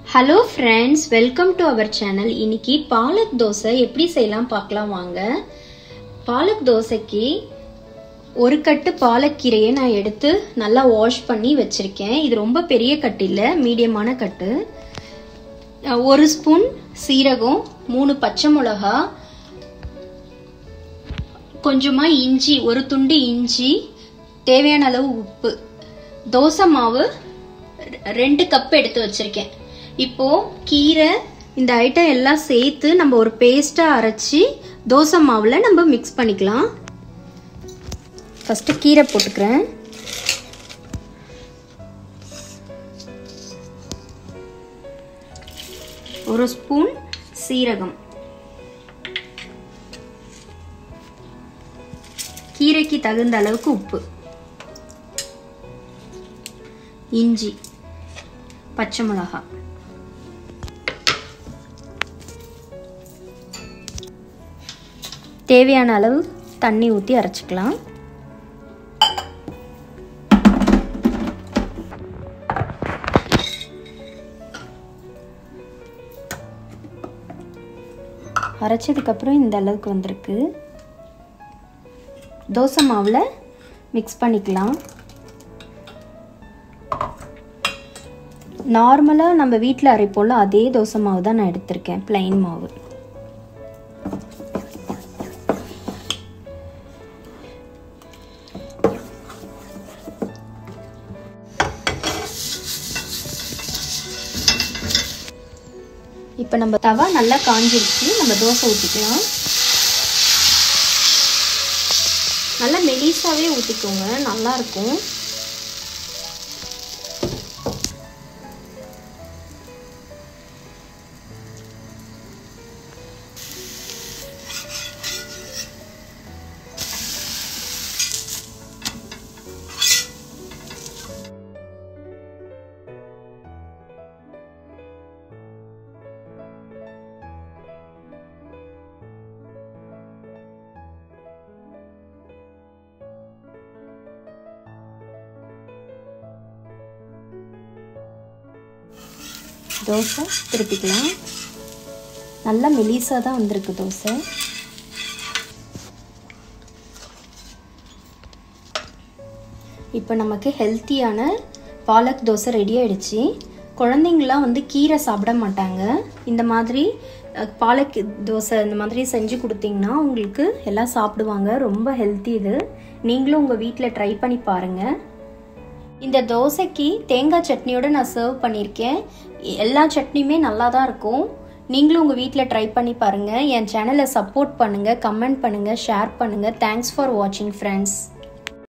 hello friends welcome to our channel இன்னைக்கு பாலக் தோசை எப்படி செய்யலாம் பார்க்கலாம் வாங்க பாலக் தோசைக்கு ஒரு கட்டு பாலக்கீரையை நான் எடுத்து நல்லா வாஷ் பண்ணி வச்சுருக்கேன் இது ரொம்ப பெரிய கட்டு இல்லை மீடியமான கட்டு ஒரு ஸ்பூன் சீரகம் மூணு பச்சை மிளகா கொஞ்சமாக இஞ்சி ஒரு துண்டு இஞ்சி தேவையான அளவு உப்பு தோசை மாவு ரெண்டு கப் எடுத்து வச்சிருக்கேன் இப்போ கீரை இந்த ஐட்டம் எல்லாம் சேர்த்து நம்ம ஒரு பேஸ்ட்டாக அரைச்சி தோசை மாவில் நம்ம மிக்ஸ் பண்ணிக்கலாம் ஃபஸ்ட்டு கீரை போட்டுக்கிறேன் ஒரு ஸ்பூன் சீரகம் கீரைக்கு தகுந்த அளவுக்கு உப்பு இஞ்சி பச்சை மிளகா தேவையான அளவு தண்ணி ஊற்றி அரைச்சிக்கலாம் அரைச்சதுக்கப்புறம் இந்த அளவுக்கு வந்திருக்கு தோசை மாவில் மிக்ஸ் பண்ணிக்கலாம் நார்மலாக நம்ம வீட்டில் அரைப்போல் அதே தோசை மாவு தான் நான் எடுத்திருக்கேன் பிளைன் மாவு இப்போ நம்ம தவா நல்லா காஞ்சிருச்சு நம்ம தோசை ஊற்றிக்கலாம் நல்லா மெலிசாவே ஊற்றிக்கோங்க நல்லாயிருக்கும் தோசை திருப்பிக்கலாம் நல்லா மெலிசாக தான் வந்திருக்கு தோசை இப்போ நமக்கு ஹெல்த்தியான பாலக் தோசை ரெடி ஆயிடுச்சு குழந்தைங்களாம் வந்து கீரை சாப்பிட மாட்டாங்க இந்த மாதிரி பாலக் தோசை இந்த மாதிரி செஞ்சு கொடுத்தீங்கன்னா உங்களுக்கு எல்லாம் சாப்பிடுவாங்க ரொம்ப ஹெல்த்தி இது நீங்களும் உங்கள் வீட்டில் ட்ரை பண்ணி பாருங்கள் இந்த தோசைக்கு தேங்காய் சட்னியோட நான் சர்வ் பண்ணியிருக்கேன் எல்லா சட்னியுமே நல்லா தான் இருக்கும் நீங்களும் உங்கள் வீட்டில் ட்ரை பண்ணி பாருங்கள் என் சேனலை சப்போர்ட் பண்ணுங்கள் கமெண்ட் பண்ணுங்கள் ஷேர் பண்ணுங்கள் தேங்க்ஸ் ஃபார் வாட்சிங் ஃப்ரெண்ட்ஸ்